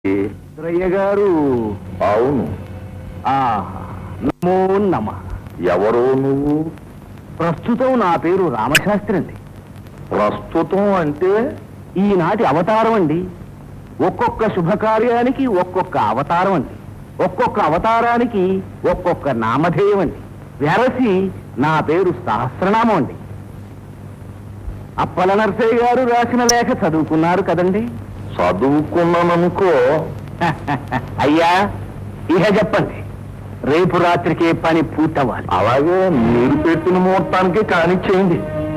రుద్రయ్య గారు అవును ఆహా నమో నమ ఎవరో నువ్వు ప్రస్తుతం నా పేరు రామశాస్త్రి అండి ప్రస్తుతం అంటే ఈనాటి అవతారం అండి ఒక్కొక్క శుభకార్యానికి ఒక్కొక్క అవతారం అండి ఒక్కొక్క అవతారానికి ఒక్కొక్క నామధేయం అండి వెరసి నా పేరు సహస్రనామం అండి అప్పల నరసయ్య గారు రాసిన లేఖ చదువుకున్నారు కదండి చదువుకున్నాననుకో అయ్యా ఇహ చెప్పండి రేపు రాత్రికే పని పూర్తవ్వాలి అలాగే మీరు పెట్టిన ముహూర్తానికి కానిచ్చేయండి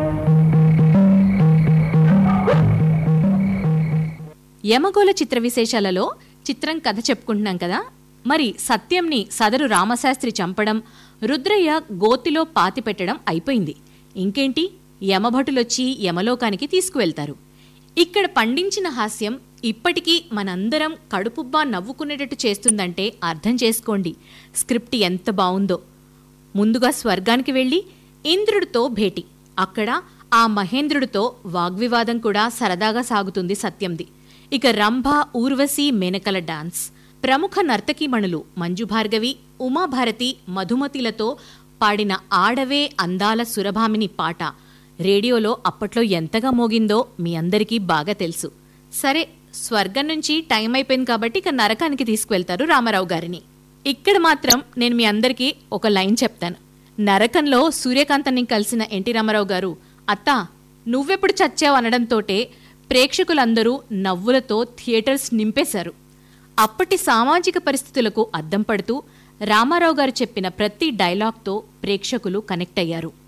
యమగోళ చిత్ర విశేషాలలో చిత్రం కథ చెప్పుకుంటున్నాం కదా మరి సత్యంని సదరు రామశాస్త్రి చంపడం రుద్రయ్య గోతిలో పాతి పెట్టడం అయిపోయింది ఇంకేంటి యమభటులొచ్చి యమలోకానికి తీసుకువెళ్తారు ఇక్కడ పండించిన హాస్యం ఇప్పటికీ మనందరం కడుపుబ్బా నవ్వుకునేటట్టు చేస్తుందంటే అర్థం చేసుకోండి స్క్రిప్ట్ ఎంత బావుందో ముందుగా స్వర్గానికి వెళ్లి ఇంద్రుడితో భేటీ అక్కడ ఆ మహేంద్రుడితో వాగ్వివాదం కూడా సరదాగా సాగుతుంది సత్యంది ఇక రంభ ఊర్వశి మేనకల డాన్స్ ప్రముఖ నర్తకీమణులు మంజు భార్గవి ఉమాభారతి మధుమతిలతో పాడిన ఆడవే అందాల సురభామిని పాట రేడియోలో అప్పట్లో ఎంతగా మోగిందో మీ అందరికీ బాగా తెలుసు సరే స్వర్గం నుంచి టైం అయిపోయింది కాబట్టి ఇక నరకానికి తీసుకువెళ్తారు రామారావు గారిని ఇక్కడ మాత్రం నేను మీ అందరికీ ఒక లైన్ చెప్తాను నరకంలో సూర్యకాంతాన్ని కలిసిన ఎన్టీ రామారావు గారు అత్త నువ్వెప్పుడు చచ్చావు అనడంతోటే ప్రేక్షకులందరూ నవ్వులతో థియేటర్స్ నింపేశారు అప్పటి సామాజిక పరిస్థితులకు అద్దం పడుతూ రామారావు గారు చెప్పిన ప్రతి డైలాగ్తో ప్రేక్షకులు కనెక్ట్ అయ్యారు